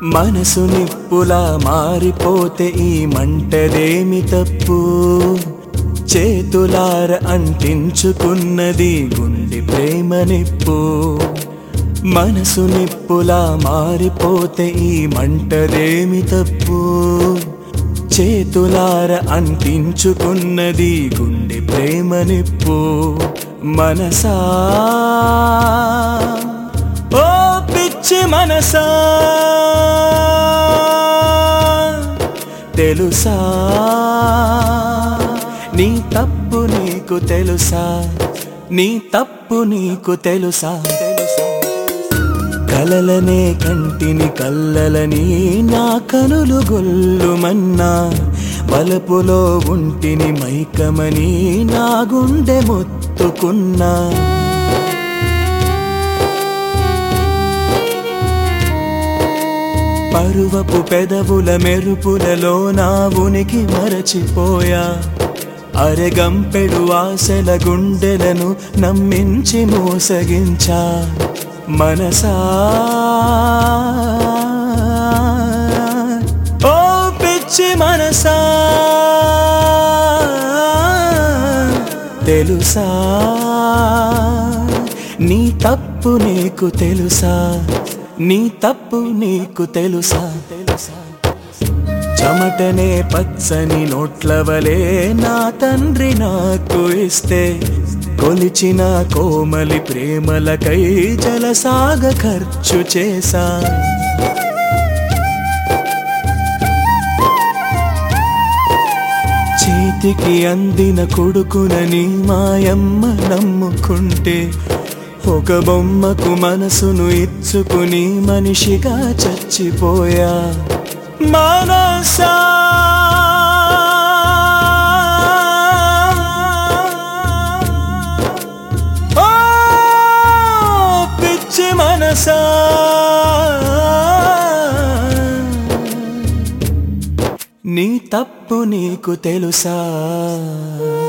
మనసు నిప్పులా మారిపోతే ఈ మంటదేమి తప్పు చేతులార అంటించుకున్నది గుండె ప్రేమ నిప్పు మనసు నిప్పులా మారిపోతే ఈ మంటదేమి తప్పు చేతులార అంటించుకున్నది గుండె ప్రేమ నిప్పు మనసా ఓ పిచ్చి మనసా తెలుసా నీ తప్పు నీకు తెలుసా నీ తప్పు నీకు తెలుసా తెలుసా కలలనే కంటిని కల్లలని నా కనులు గొల్లుమన్నా బలపులో ఉంటిని మైకమని నా గుండె మొత్తుకున్నా పరువపు పెదవుల మెరుపులలో నా ఉనికి మరచిపోయా అరెగంపెడు ఆశల గుండెలను నమ్మించి మోసగించా మనసా ఓ పిచ్చి మనసా తెలుసా నీ తప్పు నీకు తెలుసా నీ తప్పు నీకు తెలుసా తెలుసా చెమటనే పచ్చని నోట్లవలే నా తండ్రి నాకు ఇస్తే కొలిచిన కోమలి ప్రేమలకై జలసాగ ఖర్చు చేశా చేతికి అందిన కొడుకునని మాయమ్మ నమ్ముకుంటే ఒక బొమ్మకు మనసును ఇచ్చుకుని మనిషిగా చచ్చిపోయా మనసా ఓ పిచ్చి మనసా నీ తప్పు నీకు తెలుసా